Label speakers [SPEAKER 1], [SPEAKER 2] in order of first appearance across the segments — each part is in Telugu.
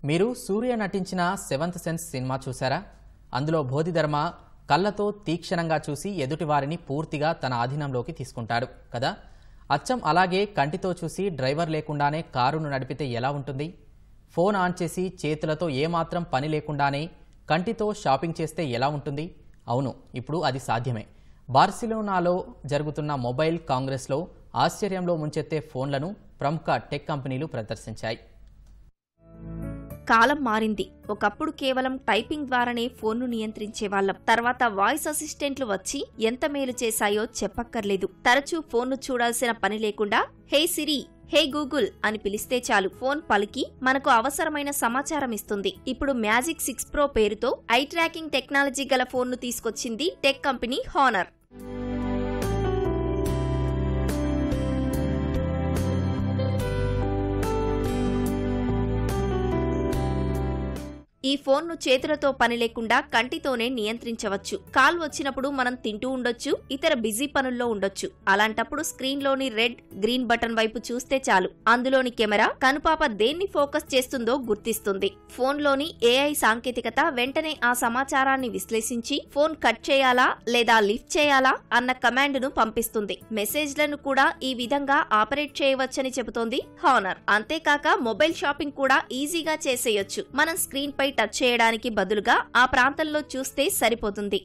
[SPEAKER 1] మీరు సూర్య నటించిన సెవెంత్ సెన్స్ సినిమా చూసారా అందులో బోధిధర్మ కళ్ళతో తీక్షణంగా చూసి ఎదుటివారిని పూర్తిగా తన ఆధీనంలోకి తీసుకుంటాడు కదా అచ్చం అలాగే కంటితో చూసి డ్రైవర్ లేకుండానే కారును నడిపితే ఎలా ఉంటుంది ఫోన్ ఆన్ చేసి చేతులతో ఏమాత్రం పని లేకుండానే కంటితో షాపింగ్ చేస్తే ఎలా ఉంటుంది అవును ఇప్పుడు అది సాధ్యమే బార్సిలోనాలో జరుగుతున్న మొబైల్ కాంగ్రెస్లో ఆశ్చర్యంలో ముంచెత్తే ఫోన్లను ప్రముఖ టెక్ కంపెనీలు ప్రదర్శించాయి
[SPEAKER 2] కాలం మారింది ఒకప్పుడు కేవలం టైపింగ్ ద్వారానే ఫోన్ను నియంత్రించేవాళ్లం తర్వాత వాయిస్ అసిస్టెంట్లు వచ్చి ఎంత మేలు చేశాయో చెప్పక్కర్లేదు తరచూ ఫోన్ను చూడాల్సిన పని లేకుండా హే సిరి హే గూగుల్ అని పిలిస్తే చాలు ఫోన్ పలికి మనకు అవసరమైన సమాచారం ఇస్తుంది ఇప్పుడు మ్యాజిక్ సిక్స్ ప్రో పేరుతో ఐ ట్రాకింగ్ టెక్నాలజీ గల ఫోన్ను తీసుకొచ్చింది టెక్ కంపెనీ హానర్ ఈ ఫోన్ను చేతులతో పని లేకుండా కంటితోనే నియంత్రించవచ్చు కాల్ వచ్చినప్పుడు మనం తింటూ ఉండొచ్చు ఇతర బిజీ పనుల్లో ఉండొచ్చు అలాంటప్పుడు స్క్రీన్లోని రెడ్ గ్రీన్ బటన్ వైపు చూస్తే చాలు అందులోని కెమెరా కనుపాప దేన్ని ఫోకస్ చేస్తుందో గుర్తిస్తుంది ఫోన్లోని ఏఐ సాంకేతికత వెంటనే ఆ సమాచారాన్ని విశ్లేషించి ఫోన్ కట్ చేయాలా లేదా లిఫ్ట్ చేయాలా అన్న కమాండ్ ను పంపిస్తుంది మెసేజ్లను కూడా ఈ విధంగా ఆపరేట్ చేయవచ్చని చెబుతోంది హానర్ అంతేకాక మొబైల్ షాపింగ్ కూడా ఈజీగా చేసేయొచ్చు మనం స్క్రీన్ పై టచ్ చేయడానికి బదులుగా ఆ ప్రాంతంలో చూస్తే సరిపోతుంది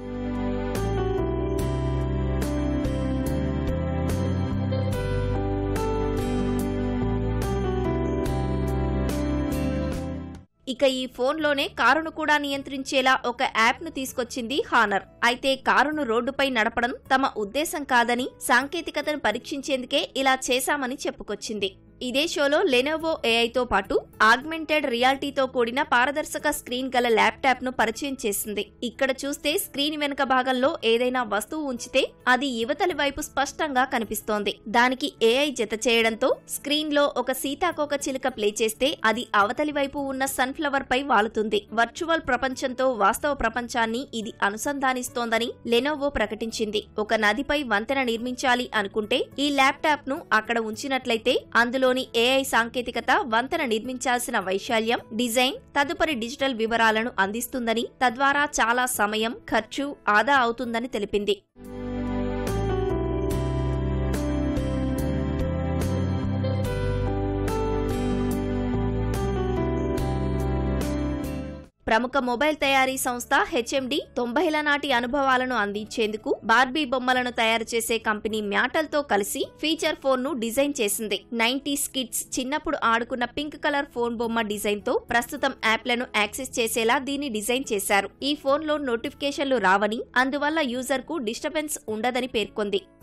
[SPEAKER 2] ఇక ఈ ఫోన్లోనే కారును కూడా నియంత్రించేలా ఒక యాప్ ను తీసుకొచ్చింది హానర్ అయితే కారును రోడ్డుపై నడపడం తమ ఉద్దేశం కాదని సాంకేతికతను పరీక్షించేందుకే ఇలా చేశామని చెప్పుకొచ్చింది ఇదే షోలో లెనోవో ఏఐతో పాటు ఆగ్మెంటెడ్ రియాలిటీతో కూడిన పారదర్శక స్క్రీన్ గల ల్యాప్టాప్ ను పరిచయం చేసింది ఇక్కడ చూస్తే స్క్రీన్ వెనుక భాగంలో ఏదైనా వస్తువు ఉంచితే అది యువతలి వైపు స్పష్టంగా కనిపిస్తోంది దానికి ఏఐ జత చేయడంతో స్క్రీన్ లో ఒక సీతాకోక చిలుక ప్లే చేస్తే అది అవతలి వైపు ఉన్న సన్ఫ్లవర్ పై వాలుతుంది వర్చువల్ ప్రపంచంతో వాస్తవ ప్రపంచాన్ని ఇది అనుసంధానిస్తోందని లెనోవో ప్రకటించింది ఒక నదిపై వంతెన నిర్మించాలి అనుకుంటే ఈ ల్యాప్టాప్ ను అక్కడ ఉంచినట్లయితే అందులోని ఏఐ సాంకేతికత వంతెన నిర్మించాల్సిన వైశాల్యం డిజైన్ తదుపరి డిజిటల్ వివరాలను అందిస్తుందని తద్వారా చాలా సమయం ఖర్చు ఆదా అవుతుందని తెలిపింది ప్రముఖ మొబైల్ తయారీ సంస్థ హెచ్ఎండి తొంభైల నాటి అనుభవాలను అందించేందుకు బార్బీ బొమ్మలను తయారు చేసే కంపెనీ మ్యాటల్తో కలిసి ఫీచర్ ఫోన్ ను డిజైన్ చేసింది నైన్టీస్ కిడ్స్ చిన్నప్పుడు ఆడుకున్న పింక్ కలర్ ఫోన్ బొమ్మ డిజైన్ తో ప్రస్తుతం యాప్లను యాక్సెస్ చేసేలా దీన్ని డిజైన్ చేశారు ఈ ఫోన్ లో నోటిఫికేషన్లు రావని అందువల్ల యూజర్ కు డిస్టర్బెన్స్ ఉండదని పేర్కొంది